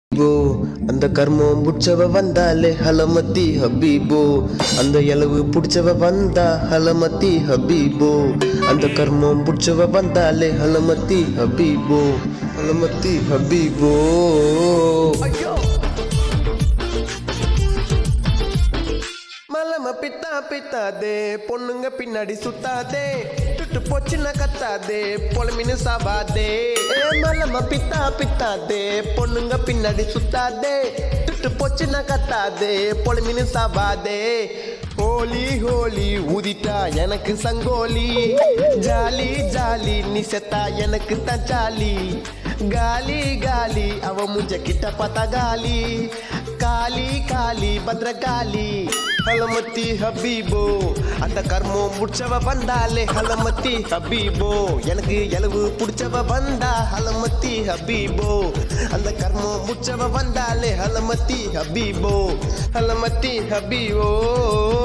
ஹபீபோ அந்த கர்மம் புடிச்சவ வந்தாலே ஹலமத்தி ஹபீபோ அந்த இளவு புடிச்சவ வந்தா ஹலமத்தி ஹபீபோ அந்த கர்மம் புடிச்சவ வந்தாலே ஹலமத்தி ஹபீபோ ஹலமத்தி ஹபீபோ மலம பித்தா பித்தாதே பொண்ணுங்க பின்னாடி சுத்தாதே துட்டு போச்சுன்னா கத்தாதே பொலமின்னு சாவாதே ஏ மலம பித்தா பித்தாதே பொண்ணுங்க பின்னாடி சுத்தாதே துட்டு போச்சுன்னா கத்தாதே பொலமின்னு சாவாதே ஹோலி ஹோலி ஊதிட்டா எனக்கு சங்கோலி ஜாலி ஜாலி நீ செத்தா எனக்கு தான் ஜாலி காலி காலி அவ முஞ்ச கிட்ட பார்த்தா காலி காலி காலி பத்ரகாளி ஹலமத்தி ஹபீபோ அந்த கர்மம் முடிச்சவ வந்தாலே ஹலமத்தி ஹபீபோ எனக்கு எலவு புடிச்சவ வந்தா ஹலமத்தி ஹபீபோ அந்த கர்மம் முடிச்சவ வந்தாலே ஹலமத்தி ஹபீபோ ஹலமத்தி ஹபீபோ